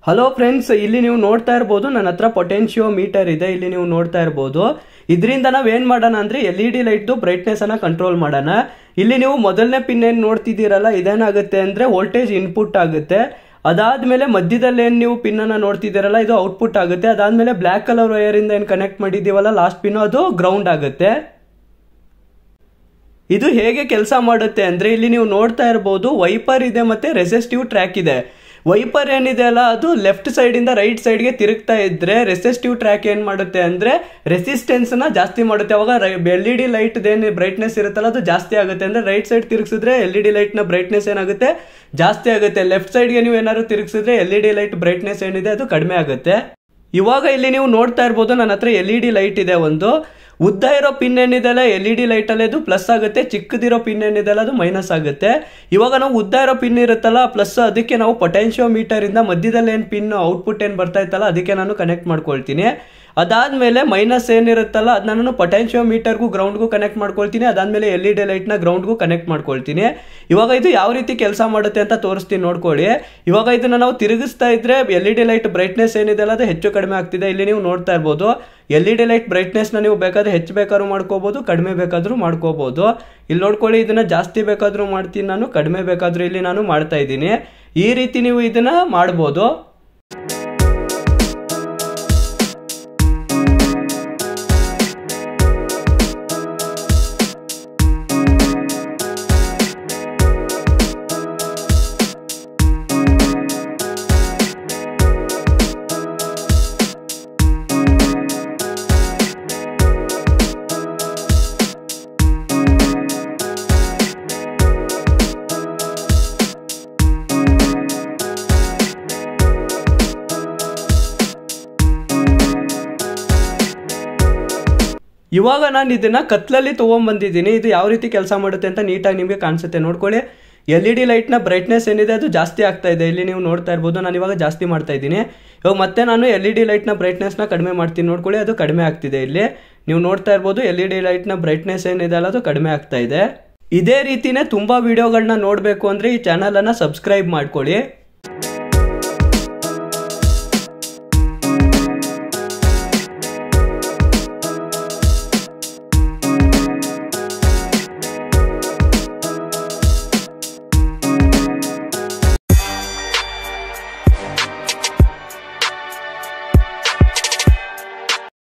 hello friends ಇಲ್ಲಿ ನೀವು ನೋಡ್ತಾ ಇರ್ಬೋದು ನನ್ನ ಹತ್ರ ಪೊಟೆನ್ಶಿಯೋ ಮೀಟರ್ ಇದೆ ಇಲ್ಲಿ ನೀವು ನೋಡ್ತಾ ಇರ್ಬೋದು ಇದರಿಂದ ನಾವು ಏನು ಮಾಡೋಣ ಅಂದರೆ ಎಲ್ ಇ ಡಿ ಲೈಟ್ದು ಬ್ರೈಟ್ನೆಸ್ಸನ್ನು ಕಂಟ್ರೋಲ್ ಮಾಡೋಣ ಇಲ್ಲಿ ನೀವು ಮೊದಲನೇ ಪಿನ್ ಏನು ನೋಡ್ತಿದ್ದೀರಲ್ಲ ಇದೇನಾಗುತ್ತೆ ಅಂದರೆ ವೋಲ್ಟೇಜ್ ಇನ್ಪುಟ್ ಆಗುತ್ತೆ ಅದಾದಮೇಲೆ ಮಧ್ಯದಲ್ಲಿ ಏನು ನೀವು ಪಿನ್ನನ್ನು ನೋಡ್ತಿದ್ದೀರಲ್ಲ ಇದು ಔಟ್ಪುಟ್ ಆಗುತ್ತೆ ಅದಾದಮೇಲೆ ಬ್ಲ್ಯಾಕ್ ಕಲರ್ ವಯರಿಂದ ಏನು ಕನೆಕ್ಟ್ ಮಾಡಿದ್ದೀವಲ್ಲ ಲಾಸ್ಟ್ ಪಿನ್ನು ಅದು ಗ್ರೌಂಡ್ ಆಗುತ್ತೆ ಇದು ಹೇಗೆ ಕೆಲಸ ಮಾಡುತ್ತೆ ಅಂದರೆ ಇಲ್ಲಿ ನೀವು ನೋಡ್ತಾ ಇರ್ಬೋದು ವೈಪರ್ ಇದೆ ಮತ್ತು ರೆಸಿಸ್ಟಿವ್ ಟ್ರ್ಯಾಕ್ ಇದೆ ವೈಪರ್ ಏನಿದೆ ಅಲ್ಲ ಅದು ಲೆಫ್ಟ್ ಸೈಡಿಂದ ರೈಟ್ ಸೈಡ್ಗೆ ತಿರುಗ್ತಾ ಇದ್ರೆ ರೆಸಿಸ್ಟಿವ್ ಟ್ರ್ಯಾಕ್ ಏನು ಮಾಡುತ್ತೆ ಅಂದರೆ ರೆಸಿಸ್ಟೆನ್ಸ್ನ ಜಾಸ್ತಿ ಮಾಡುತ್ತೆ ಅವಾಗ ಎಲ್ ಇ ಡಿ ಲೈಟ್ ಏನು ಬ್ರೈಟ್ನೆಸ್ ಇರುತ್ತಲ್ಲ ಅದು ಜಾಸ್ತಿ ಆಗುತ್ತೆ ಅಂದರೆ ರೈಟ್ ಸೈಡ್ ತಿರುಗಿಸಿದ್ರೆ ಎಲ್ ಇ ಡಿ ಲೈಟ್ನ ಬ್ರೈಟ್ನೆಸ್ ಏನಾಗುತ್ತೆ ಜಾಸ್ತಿ ಆಗುತ್ತೆ ಲೆಫ್ಟ್ ಸೈಡ್ಗೆ ನೀವು ಏನಾದ್ರು ತಿರುಗಿಸಿದ್ರೆ L E D light brightness ಏನಿದೆ ಅದು ಕಡಿಮೆ ಆಗುತ್ತೆ ಇವಾಗ ಇಲ್ಲಿ ನೀವು ನೋಡ್ತಾ ಇರ್ಬೋದು ನನ್ನ ಹತ್ರ ಎಲ್ ಇ ಡಿ ಲೈಟ್ ಇದೆ ಒಂದು ಉದ್ದ ಇರೋ ಪಿನ್ ಏನಿದೆಲ್ಲ ಎಲ್ ಇ ಡಿ ಲೈಟಲ್ಲಿ ಅದು ಪ್ಲಸ್ ಆಗುತ್ತೆ ಚಿಕ್ಕದಿರೋ ಪಿನ್ ಏನಿದೆಲ್ಲ ಅದು ಮೈನಸ್ ಆಗುತ್ತೆ ಇವಾಗ ನಾವು ಉದ್ದ ಇರೋ ಪಿನ್ ಇರುತ್ತಲ್ಲ ಪ್ಲಸ್ ಅದಕ್ಕೆ ನಾವು ಪೊಟೆನ್ಶಿಯೋ ಮೀಟರಿಂದ ಮಧ್ಯದಲ್ಲಿ ಏನು ಪಿನ್ ಔಟ್ಪುಟ್ ಏನು ಬರ್ತಾ ಇತ್ತಲ್ಲ ಅದಕ್ಕೆ ನಾನು ಕನೆಕ್ಟ್ ಮಾಡ್ಕೊಳ್ತೀನಿ ಅದಾದಮೇಲೆ ಮೈನಸ್ ಏನಿರುತ್ತಲ್ಲ ಅದನ್ನ ನಾನು ಪೊಟೆನ್ಶಿಯೋ ಮೀಟರ್ಗೂ ಗ್ರೌಂಡ್ಗೂ ಕನೆಕ್ಟ್ ಮಾಡ್ಕೊಳ್ತೀನಿ ಅದಾದಮೇಲೆ ಎಲ್ ಇ ಡಿ ಲೈಟ್ನ ಗ್ರೌಂಡ್ಗೂ ಕನೆಕ್ಟ್ ಮಾಡ್ಕೊಳ್ತೀನಿ ಇವಾಗ ಇದು ಯಾವ ರೀತಿ ಕೆಲಸ ಮಾಡುತ್ತೆ ಅಂತ ತೋರಿಸ್ತೀನಿ ನೋಡ್ಕೊಳ್ಳಿ ಇವಾಗ ಇದನ್ನ ನಾವು ತಿರುಗಿಸ್ತಾ ಇದ್ರೆ L E D light brightness ಏನಿದೆ ಅಲ್ಲ ಅದು ಹೆಚ್ಚು ಕಡಿಮೆ ಆಗ್ತಿದೆ ಇಲ್ಲಿ ನೀವು ನೋಡ್ತಾ ಇರ್ಬೋದು ಎಲ್ ಇ ಡಿ ಲೈಟ್ ಬ್ರೈಟ್ನೆಸ್ನ ನೀವು ಬೇಕಾದ್ರೆ ಹೆಚ್ಚು ಬೇಕಾದ್ರೂ ಮಾಡ್ಕೋಬೋದು ಕಡಿಮೆ ಬೇಕಾದರೂ ಮಾಡ್ಕೋಬೋದು ಇಲ್ಲಿ ನೋಡ್ಕೊಳ್ಳಿ ಇದನ್ನ ಜಾಸ್ತಿ ಬೇಕಾದರೂ ಮಾಡ್ತೀನಿ ನಾನು ಕಡಿಮೆ ಬೇಕಾದರೂ ಇಲ್ಲಿ ನಾನು ಮಾಡ್ತಾ ಇದ್ದೀನಿ ಈ ರೀತಿ ನೀವು ಇದನ್ನ ಮಾಡ್ಬೋದು ಇವಾಗ ನಾನು ಇದನ್ನ ಕತ್ಲಲ್ಲಿ ತೊಗೊಂಬಂದಿದ್ದೀನಿ ಇದು ಯಾವ ರೀತಿ ಕೆಲಸ ಮಾಡುತ್ತೆ ಅಂತ ನೀಟಾಗಿ ನಿಮಗೆ ಕಾಣಿಸುತ್ತೆ ನೋಡ್ಕೊಳ್ಳಿ ಎಲ್ ಇ ಡಿ ಲೈಟ್ನ ಬ್ರೈಟ್ನೆಸ್ ಏನಿದೆ ಅದು ಜಾಸ್ತಿ ಆಗ್ತಾ ಇದೆ ಇಲ್ಲಿ ನೀವು ನೋಡ್ತಾ ಇರ್ಬೋದು ನಾನು ಇವಾಗ ಜಾಸ್ತಿ ಮಾಡ್ತಾ ಇದ್ದೀನಿ ಇವಾಗ ಮತ್ತೆ ನಾನು ಎಲ್ ಇ ಡಿ ಲೈಟ್ನ ಬ್ರೈಟ್ನೆಸ್ನ ಕಡಿಮೆ ಮಾಡ್ತೀನಿ ನೋಡ್ಕೊಳ್ಳಿ ಅದು ಕಡಿಮೆ ಆಗ್ತಿದೆ ಇಲ್ಲಿ ನೀವು ನೋಡ್ತಾ ಇರ್ಬೋದು ಎಲ್ ಇ ಡಿ ಲೈಟ್ನ ಬ್ರೈಟ್ನೆಸ್ ಏನಿದೆ ಅಲ್ಲ ಅದು ಕಡಿಮೆ ಆಗ್ತಾ ಇದೆ ಇದೇ ರೀತಿನೇ ತುಂಬ ವಿಡಿಯೋಗಳನ್ನ ನೋಡಬೇಕು ಅಂದರೆ ಈ ಚಾನಲನ್ನು ಸಬ್ಸ್ಕ್ರೈಬ್ ಮಾಡ್ಕೊಳ್ಳಿ